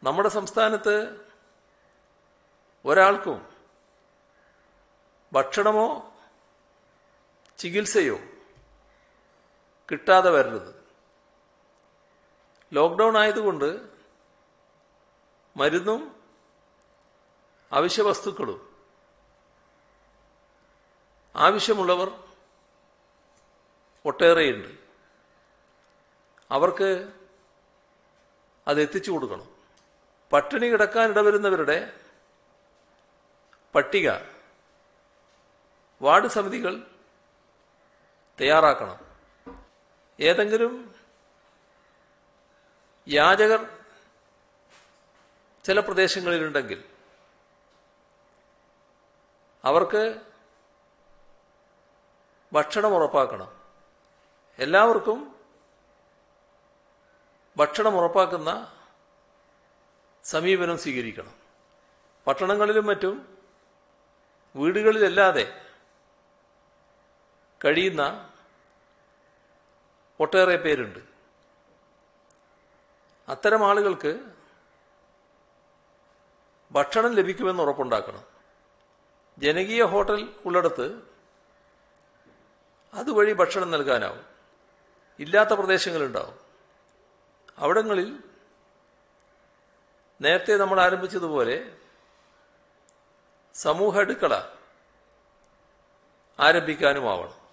നമ്മുടെ സംസ്ഥാനത്ത് ഒരാൾക്കും ഭക്ഷണമോ ചികിത്സയോ കിട്ടാതെ വരരുത് ലോക്ക്ഡൗൺ ആയതുകൊണ്ട് മരുന്നും അവശ്യ വസ്തുക്കളും ആവശ്യമുള്ളവർ ഒട്ടേറെയുണ്ട് അവർക്ക് അത് എത്തിച്ചു കൊടുക്കണം പട്ടിണി കിടക്കാൻ ഇടവരുന്നവരുടെ പട്ടിക വാർഡ് സമിതികൾ തയ്യാറാക്കണം ഏതെങ്കിലും യാചകർ ചില പ്രദേശങ്ങളിലുണ്ടെങ്കിൽ അവർക്ക് ഭക്ഷണം ഉറപ്പാക്കണം എല്ലാവർക്കും ഭക്ഷണം ഉറപ്പാക്കുന്ന സമീപനം സ്വീകരിക്കണം പട്ടണങ്ങളിലും മറ്റും വീടുകളിലല്ലാതെ കഴിയുന്ന ഒട്ടേറെ പേരുണ്ട് അത്തരം ആളുകൾക്ക് ഭക്ഷണം ലഭിക്കുമെന്ന് ഉറപ്പുണ്ടാക്കണം ജനകീയ ഹോട്ടൽ ഉള്ളിടത്ത് അതുവഴി ഭക്ഷണം നൽകാനാവും ഇല്ലാത്ത പ്രദേശങ്ങളുണ്ടാവും അവിടങ്ങളിൽ നേരത്തെ നമ്മൾ ആരംഭിച്ചതുപോലെ സമൂഹ അടുക്കള ആരംഭിക്കാനുമാവണം